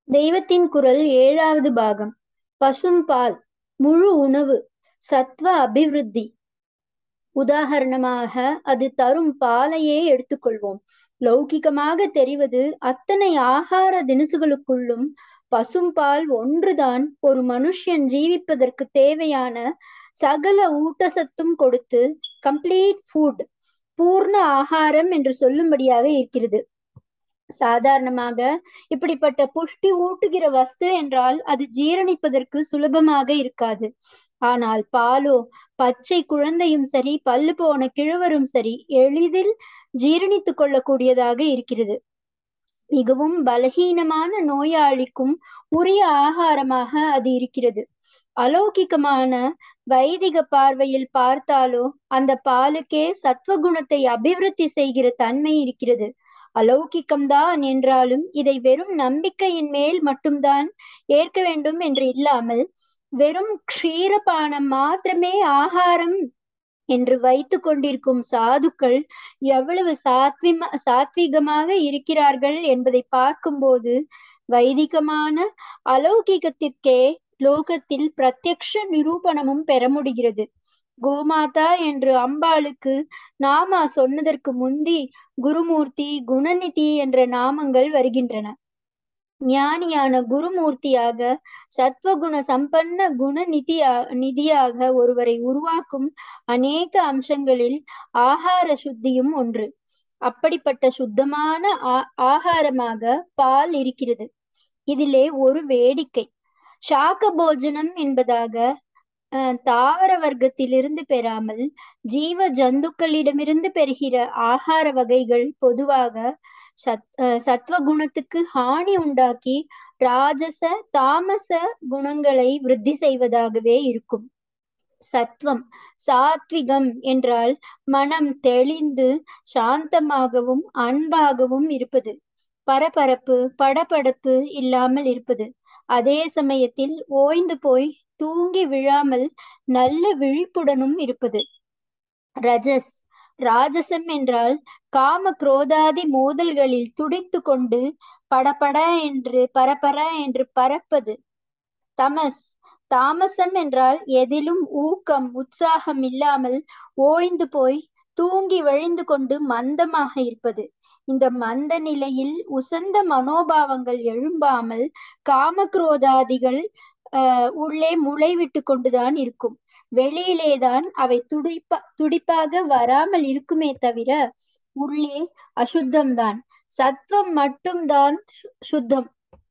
தெய்வத்தின் குரல் ஏழாவது பாகம் பசும்பால் முழு உணவு சத்வ அபிவிருத்தி உதாகரணமாக அது தரும் பாலையே எடுத்துக்கொள்வோம் லௌகிகமாக தெரிவது அத்தனை ஆகார தினுசுகளுக்குள்ளும் பசும்பால் ஒன்றுதான் ஒரு மனுஷன் ஜீவிப்பதற்கு தேவையான சகல ஊட்டசத்தும் கொடுத்து கம்ப்ளீட் ஃபுட் பூர்ண ஆகாரம் என்று சொல்லும்படியாக இருக்கிறது சாதாரணமாக இப்படிப்பட்ட புஷ்டி ஊட்டுகிற வஸ்து என்றால் அது ஜீரணிப்பதற்கு சுலபமாக இருக்காது ஆனால் பாலோ பச்சை குழந்தையும் சரி பல்லு போன கிழவரும் சரி எளிதில் ஜீரணித்துக் கொள்ளக்கூடியதாக இருக்கிறது மிகவும் பலகீனமான நோயாளிக்கும் உரிய ஆகாரமாக அது இருக்கிறது அலௌகிகமான வைதிக பார்வையில் பார்த்தாலோ அந்த பாலுக்கே சத்வகுணத்தை அபிவிருத்தி செய்கிற தன்மை இருக்கிறது அலௌகிக்கம்தான் என்றாலும் இதை வெறும் நம்பிக்கையின் மேல் மட்டும்தான் ஏற்க வேண்டும் என்று இல்லாமல் வெறும் க்ஷீரபானம் மாத்திரமே ஆகாரம் என்று வைத்து கொண்டிருக்கும் சாதுக்கள் எவ்வளவு சாத்விம சாத்வீகமாக இருக்கிறார்கள் என்பதை பார்க்கும்போது வைதிகமான அலௌகிகத்திற்கே லோகத்தில் பிரத்யக்ஷ நிரூபணமும் பெற முடிகிறது கோமாதா என்று அம்பாளுக்கு நாமா சொன்னதற்கு முந்தி குருமூர்த்தி குணநிதி என்ற நாமங்கள் வருகின்றன ஞானியான குருமூர்த்தியாக சத்வகுண சம்பன்ன குண நிதியா நிதியாக ஒருவரை உருவாக்கும் அநேக அம்சங்களில் ஆகார சுத்தியும் ஒன்று அப்படிப்பட்ட சுத்தமான ஆ ஆகாரமாக பால் இருக்கிறது இதிலே ஒரு வேடிக்கை சாக்க போஜனம் என்பதாக தாவர வர்க்கத்திலிருந்து பெறாமல் ஜீவ ஜந்துக்களிடமிருந்து பெறுகிற ஆகார வகைகள் பொதுவாக சத் சத்வகுணத்துக்கு ஹானி உண்டாக்கி ராஜச தாமச குணங்களை விருத்தி செய்வதாகவே இருக்கும் சத்வம் சாத்விகம் என்றால் மனம் தெளிந்து சாந்தமாகவும் அன்பாகவும் இருப்பது பரபரப்பு படபடப்பு இல்லாமல் இருப்பது அதே சமயத்தில் ஓய்ந்து போய் தூங்கி விழாமல் நல்ல விழிப்புடனும் இருப்பது ரஜஸ் ராஜசம் என்றால் காம குரோதாதி மோதல்களில் துடித்து கொண்டு படபட என்று பரபர என்று பறப்பது தமஸ் தாமசம் என்றால் எதிலும் ஊக்கம் உற்சாகம் இல்லாமல் ஓய்ந்து போய் தூங்கி வழிந்து கொண்டு மந்தமாக இருப்பது இந்த மந்த நிலையில் உசந்த மனோபாவங்கள் எழும்பாமல் காமக்ரோதாதிகள் அஹ் உள்ளே முளைவிட்டு கொண்டுதான் இருக்கும் வெளியிலேதான் அவை துடிப்பா துடிப்பாக வராமல் இருக்குமே தவிர உள்ளே அசுத்தம்தான் சத்வம் மட்டும்தான் சுத்தம்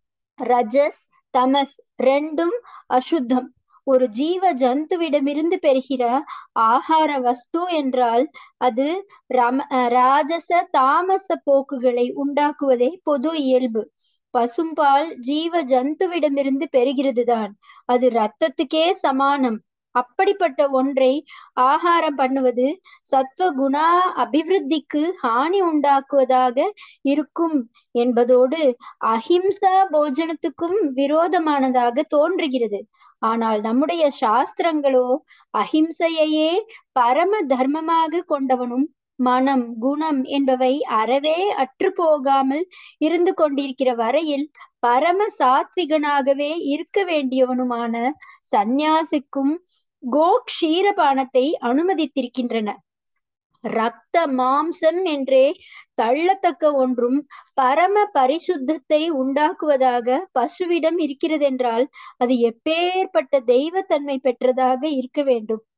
ரஜஸ் தமஸ் ரெண்டும் அசுத்தம் ஒரு ஜீவ ஜந்துவிடமிருந்து பெறுகிற ஆகார வஸ்து என்றால் அது ரம ராஜச தாமச போக்குகளை உண்டாக்குவதே பொது இயல்பு பசும்பால் ஜீவ ஜந்துவிடமிருந்து பெறுகிறது தான் அது ரத்தத்துக்கே சமானம் அப்படிப்பட்ட ஒன்றை ஆகாரம் பண்ணுவது சத்வ குணா அபிவிருத்திக்கு ஹானி உண்டாக்குவதாக இருக்கும் என்பதோடு அஹிம்சா போஜனத்துக்கும் விரோதமானதாக தோன்றுகிறது ஆனால் நம்முடைய சாஸ்திரங்களோ அஹிம்சையையே பரம தர்மமாக கொண்டவனும் மனம் குணம் என்பவை அறவே அற்று போகாமல் இருந்து கொண்டிருக்கிற வரையில் பரம சாத்விகனாகவே இருக்க வேண்டியவனுமான சந்நியாசிக்கும் கோ க்ஷீரபானத்தை அனுமதித்திருக்கின்றன ரத்த மாம்சம் என்றே தள்ளத்தக்க ஒன்றும் பரம பரிசுத்தத்தை உண்டாக்குவதாக பசுவிடம் இருக்கிறதென்றால் அது எப்பேற்பட்ட தெய்வத்தன்மை பெற்றதாக இருக்க வேண்டும்